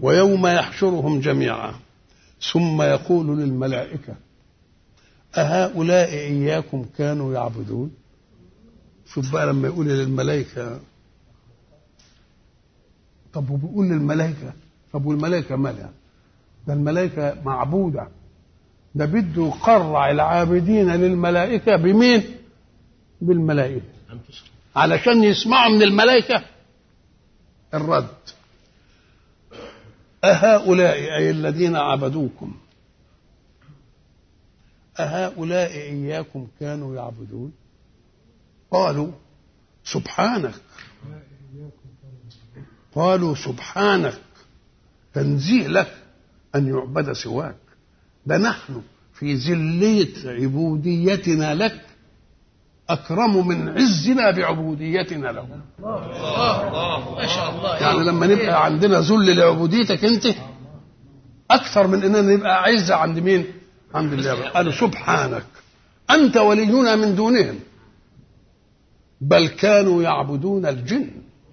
ويوم يحشرهم جميعا ثم يقول للملائكة أهؤلاء إياكم كانوا يعبدون شوف بقى لما يقول للملائكة طب وبيقول للملائكة طب والملائكة مالها ده الملائكة معبودة ده بده يقرع العابدين للملائكة بمين بالملائكة علشان يسمعوا من الملائكة الرد أهؤلاء أي الذين عبدوكم أهؤلاء إياكم كانوا يعبدون قالوا سبحانك قالوا سبحانك تنزيه لك أن يعبد سواك ده نحن في ذلية عبوديتنا لك أكرم من عزنا بعبوديتنا له ما شاء الله يعني لما نبقى عندنا ذل لعبوديتك أنت أكثر من أننا نبقى عزة عند مين؟ عند الله قالوا سبحانك أنت ولينا من دونهم بل كانوا يعبدون الجن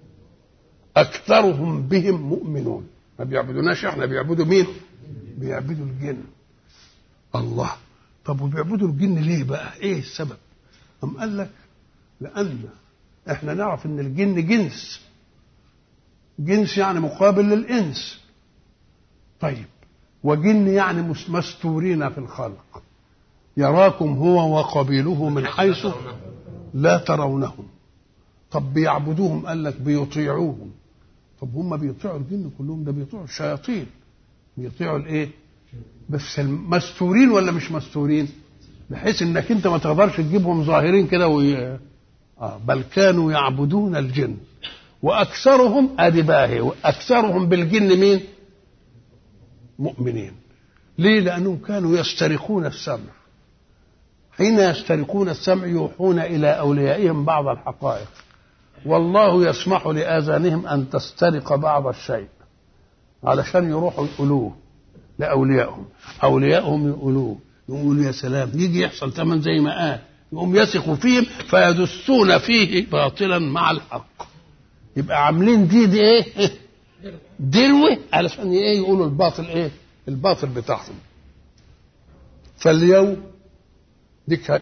أكثرهم بهم مؤمنون ما بيعبدوناش احنا بيعبدوا مين؟ بيعبدوا الجن الله طب وبيعبدوا الجن ليه بقى؟ ايه السبب؟ أم قال لك لأن احنا نعرف ان الجن جنس جنس يعني مقابل للإنس طيب وجن يعني مس- مستورين في الخلق يراكم هو وقبيله من حيث لا ترونهم طب بيعبدوهم قال لك بيطيعوهم طب هم بيطيعوا الجن كلهم ده بيطيعوا الشياطين بيطيعوا الايه بس مستورين ولا مش مستورين بحيث انك انت ما تقدرش تجيبهم ظاهرين كده وي... آه بل كانوا يعبدون الجن واكثرهم ادي بقى هي اكثرهم بالجن مين مؤمنين ليه لانهم كانوا يسترقون السمع حين يسترقون السمع يوحون الى اوليائهم بعض الحقائق والله يسمح لاذانهم ان تسترق بعض الشيء علشان يروحوا يقولوه لاوليائهم اوليائهم يقولوه يقولوا يا سلام يجي يحصل تمن زي ما قال يقوم يثقوا فيهم فيدسون فيه باطلا مع الحق يبقى عاملين دي دي ايه دلوه علشان ايه يقولوا الباطل ايه الباطل بتاعهم فاليوم ديك